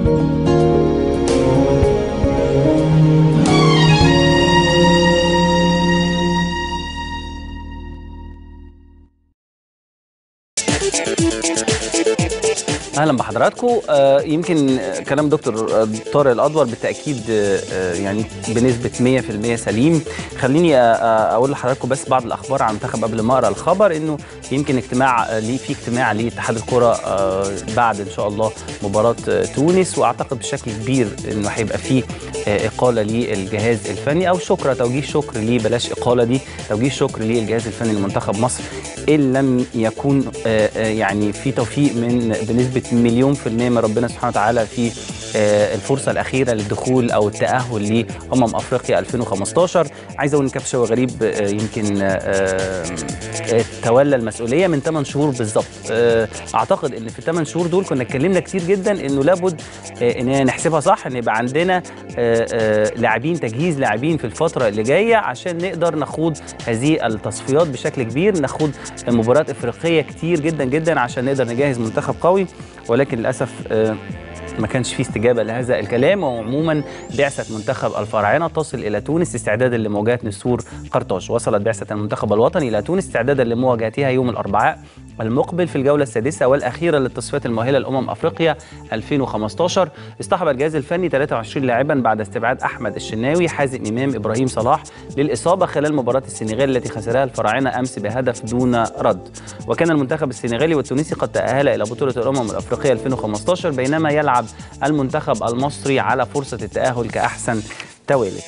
اهلا بحضراتكم آه، يمكن كلام دكتور آه، طارق الادور بالتاكيد آه، يعني بنسبه 100% سليم خليني آه، آه، اقول لحضراتكم بس بعض الاخبار عن المنتخب قبل ما اقرا الخبر انه يمكن اجتماع آه، ليه في اجتماع لاتحاد الكره آه، بعد ان شاء الله مباراه آه، تونس واعتقد بشكل كبير انه هيبقى فيه آه، اقاله للجهاز الفني او شكر توجيه شكر ليه بلاش اقاله دي توجيه شكر للجهاز الفني لمنتخب مصر ان لم يكون آه، آه، يعني في توفيق من بنسبه مليون في الميه من ربنا سبحانه وتعالى في آه، الفرصه الاخيره للدخول او التاهل لامم افريقيا 2015 عايز اقول ان كابتن شوقي غريب آه، يمكن آه، آه، تولى المسؤوليه من 8 شهور بالظبط آه، اعتقد ان في الثمان شهور دول كنا اتكلمنا كتير جدا انه لابد آه، ان نحسبها صح ان يبقى عندنا آه، آه، لاعبين تجهيز لاعبين في الفتره اللي جايه عشان نقدر نخوض هذه التصفيات بشكل كبير نخوض مباريات افريقيه كتير جدا جدا عشان نقدر نجهز منتخب قوي ولكن للاسف آه، ما كانش في استجابه لهذا الكلام وعموما بعثه منتخب الفراعنه تصل الى تونس استعدادا لمواجهه نسور قرطاج وصلت بعثه المنتخب الوطني الى تونس استعدادا لمواجهتها يوم الاربعاء المقبل في الجوله السادسه والاخيره للتصفيات المؤهله لامم افريقيا 2015 اصطحب الجهاز الفني 23 لاعبا بعد استبعاد احمد الشناوي حازم امام ابراهيم صلاح للاصابه خلال مباراه السنغال التي خسرها الفراعنه امس بهدف دون رد وكان المنتخب السنغالي والتونسي قد تاهل الى بطوله الامم الافريقيه 2015 بينما يلعب المنتخب المصري على فرصه التاهل كاحسن توالد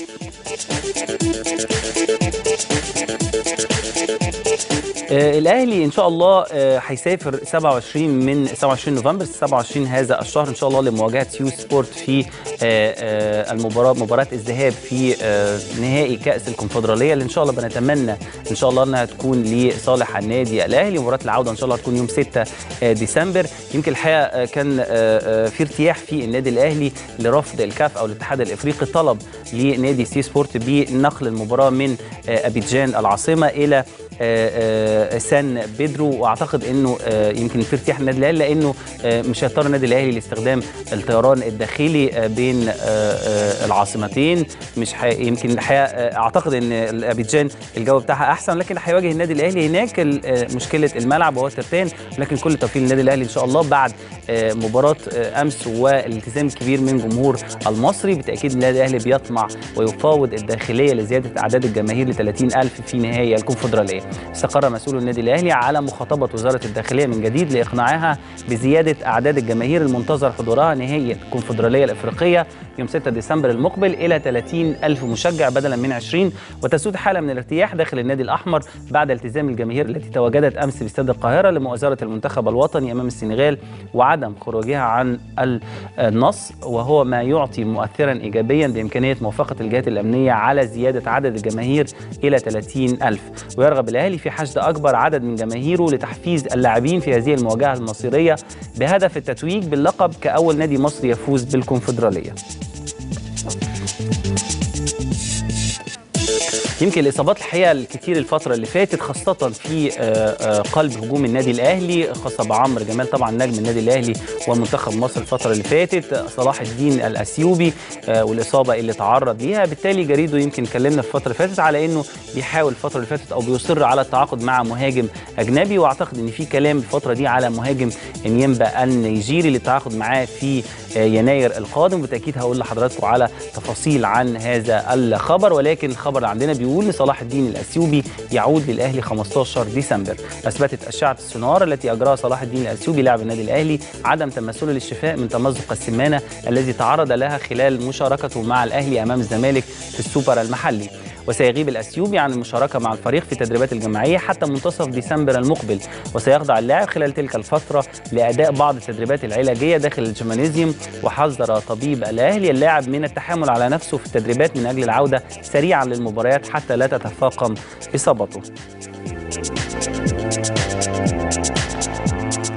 آه الاهلي ان شاء الله آه، هيسافر 27 من 27 نوفمبر 27 هذا الشهر ان شاء الله لمواجهه يو سبورت في آه، آه، المباراه مباراه الذهاب في آه، نهائي كاس الكونفدراليه اللي ان شاء الله بنتمنى ان شاء الله انها تكون لصالح النادي الاهلي مباراه العوده ان شاء الله هتكون يوم 6 آه، ديسمبر يمكن الحقيقه آه، كان آه، آه، في ارتياح في النادي الاهلي لرفض الكاف او الاتحاد الافريقي طلب لنادي سي سبورت بنقل المباراه من آه، ابيجان العاصمه الى آه، آه، سان بيدرو واعتقد انه آه، يمكن في ارتياح النادي الاهلي لانه آه، مش هيضطر النادي الاهلي لاستخدام الطيران الداخلي آه، بين آه، آه، العاصمتين مش حي... يمكن الحقيقه آه، اعتقد ان ابيجان الجو بتاعها احسن لكن هيواجه النادي الاهلي هناك ال- آه، مشكله الملعب وهو الترتان لكن كل التوفيق للنادي الاهلي ان شاء الله بعد آه، مباراه آه، امس والالتزام الكبير من جمهور المصري بالتاكيد النادي الاهلي بيطمع ويفاوض الداخليه لزياده اعداد الجماهير ل 30000 في نهائي الكونفدراليه استقر مسؤول النادي الاهلي على مخاطبه وزاره الداخليه من جديد لاقناعها بزياده اعداد الجماهير المنتظر حضورها نهائي الكونفدراليه الافريقيه يوم 6 ديسمبر المقبل الى 30 الف مشجع بدلا من 20 وتسود حاله من الارتياح داخل النادي الاحمر بعد التزام الجماهير التي تواجدت امس باستاد القاهره لمؤازره المنتخب الوطني امام السنغال وعدم خروجها عن النص وهو ما يعطي مؤثرا ايجابيا بامكانيه موافقه الجهات الامنيه على زياده عدد الجماهير الى 30 الف ويرغب الاهلي في حشد اكبر عدد من جماهيره لتحفيز اللاعبين في هذه المواجهه المصيريه بهدف التتويج باللقب كاول نادي مصري يفوز بالكونفدراليه يمكن الاصابات الحقيقه الكتير الفتره اللي فاتت خاصه في آه، آه، قلب هجوم النادي الاهلي خاصه بعمرو جمال طبعا نجم النادي الاهلي ومنتخب مصر الفتره اللي فاتت صلاح الدين الاثيوبي آه، والاصابه اللي تعرض ليها بالتالي جريده يمكن اتكلمنا في الفتره اللي فاتت على انه بيحاول الفتره اللي فاتت او بيصر على التعاقد مع مهاجم اجنبي واعتقد ان في كلام الفتره دي على مهاجم انيمبا النيجيري للتعاقد معاه في آه، يناير القادم بالتاكيد هقول لحضراتكم على تفاصيل عن هذا الخبر ولكن الخبر اللي عندنا بيقول ان صلاح الدين الاثيوبي يعود للاهلي 15 ديسمبر اثبتت اشعه السونار التي اجراها صلاح الدين الاثيوبي لاعب النادي الاهلي عدم تمثله للشفاء من تمزق السمانه الذي تعرض لها خلال مشاركته مع الاهلي امام الزمالك في السوبر المحلي وسيغيب الاثيوبي عن المشاركه مع الفريق في التدريبات الجماعيه حتى منتصف ديسمبر المقبل وسيخضع اللاعب خلال تلك الفتره لاداء بعض التدريبات العلاجيه داخل الجيمانيزيوم وحذر طبيب الاهلي اللاعب من التحامل على نفسه في التدريبات من اجل العوده سريعا للمباريات حتى لا تتفاقم اصابته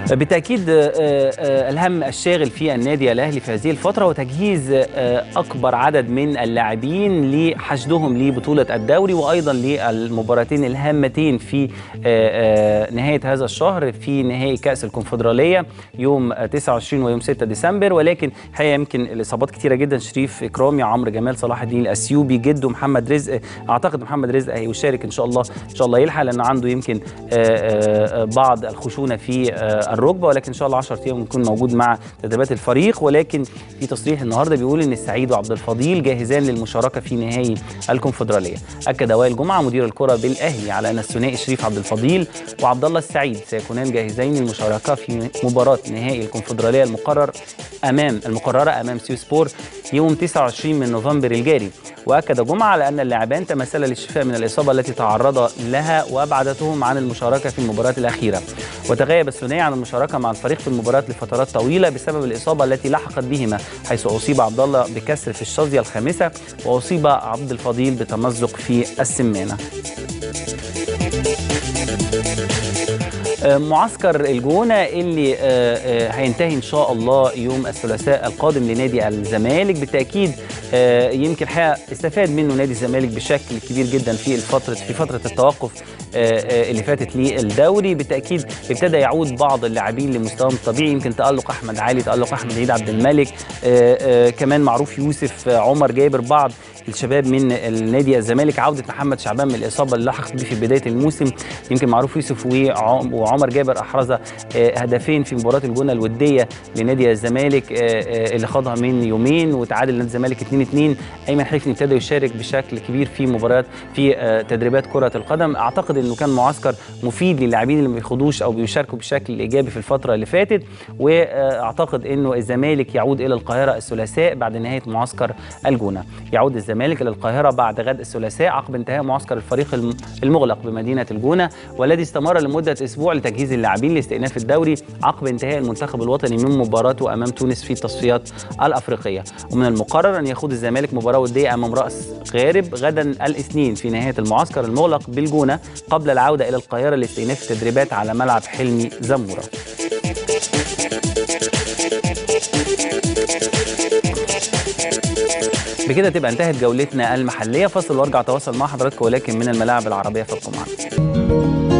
بالتاكيد آه، آه، الهم الشاغل في النادي الاهلي في هذه الفتره وتجهيز آه، اكبر عدد من اللاعبين لحشدهم لبطوله الدوري وايضا للمباراتين الهامتين في آه، آه، نهايه هذا الشهر في نهائي كاس الكونفدراليه يوم 29 ويوم 6 ديسمبر ولكن الحقيقه يمكن الاصابات كتيره جدا شريف اكرامي عمرو جمال صلاح الدين الاثيوبي جده محمد رزق اعتقد محمد رزق هيشارك ان شاء الله ان شاء الله يلحق لان عنده يمكن آه، آه، بعض الخشونه في آه، الركبه ولكن ان شاء الله 10 ايام يكون موجود مع تدريبات الفريق ولكن في تصريح النهارده بيقول ان السعيد وعبد الفضيل جاهزان للمشاركه في نهائي الكونفدراليه اكد وائل جمعه مدير الكره بالاهلي على ان الثنائي شريف عبد الفضيل وعبد الله السعيد سيكونان جاهزين للمشاركه في مباراه نهائي الكونفدراليه المقرر امام المقرره امام سيو سبور يوم 29 من نوفمبر الجاري واكد جمعه على ان اللاعبان تمثلا للشفاء من الاصابه التي تعرض لها وابعدتهم عن المشاركه في المباراه الاخيره وتغيب الثنائي عن المشاركه مع الفريق في المباراه لفترات طويله بسبب الاصابه التي لحقت بهما حيث اصيب عبد الله بكسر في الشظيه الخامسه واصيب عبد الفضيل بتمزق في السمانه معسكر الجونه اللي آه، آه، هينتهي ان شاء الله يوم الثلاثاء القادم لنادي الزمالك بالتاكيد آه، يمكن الحقيقه استفاد منه نادي الزمالك بشكل كبير جدا في الفتره في فتره التوقف آه، آه، اللي فاتت للدوري بالتاكيد ابتدى يعود بعض اللاعبين لمستواهم الطبيعي يمكن تالق احمد علي تالق احمد عيد عبد الملك آه، آه، كمان معروف يوسف آه، عمر جابر بعض الشباب من النادي الزمالك عوده محمد شعبان من الاصابه اللي لحقت بيه في بدايه الموسم يمكن معروف يوسف وعم- وعمر جابر احرز آه، هدفين في مباراه الجونه الوديه لنادي الزمالك آه، آه، اللي خاضها من يومين وتعادل نادي الزمالك 2-2 ايمن حفني ابتدى يشارك بشكل كبير في مباريات في آه، تدريبات كره القدم اعتقد انه كان معسكر مفيد للاعبين اللي ما بيخوضوش او بيشاركوا بشكل ايجابي في الفتره اللي فاتت واعتقد انه الزمالك يعود الى القاهره الثلاثاء بعد نهايه معسكر الجونه يعود الزمالك الى القاهره بعد غد الثلاثاء عقب انتهاء معسكر الفريق الم- المغلق بمدينه الجونه والذي استمر لمده اسبوع لتجهيز اللاعبين لاستئناف الدوري عقب انتهاء المنتخب الوطني من مباراته امام تونس في التصفيات الافريقيه ومن المقرر ان يخوض الزمالك مباراه وديه امام راس غارب غدا الاثنين في نهايه المعسكر المغلق بالجونه قبل العوده الى القاهره لاستئناف التدريبات على ملعب حلمي زموره بكده تبقى انتهت جولتنا المحليه فاصل وارجع اتواصل مع حضراتكم ولكن من الملاعب العربيه فابقوا معنا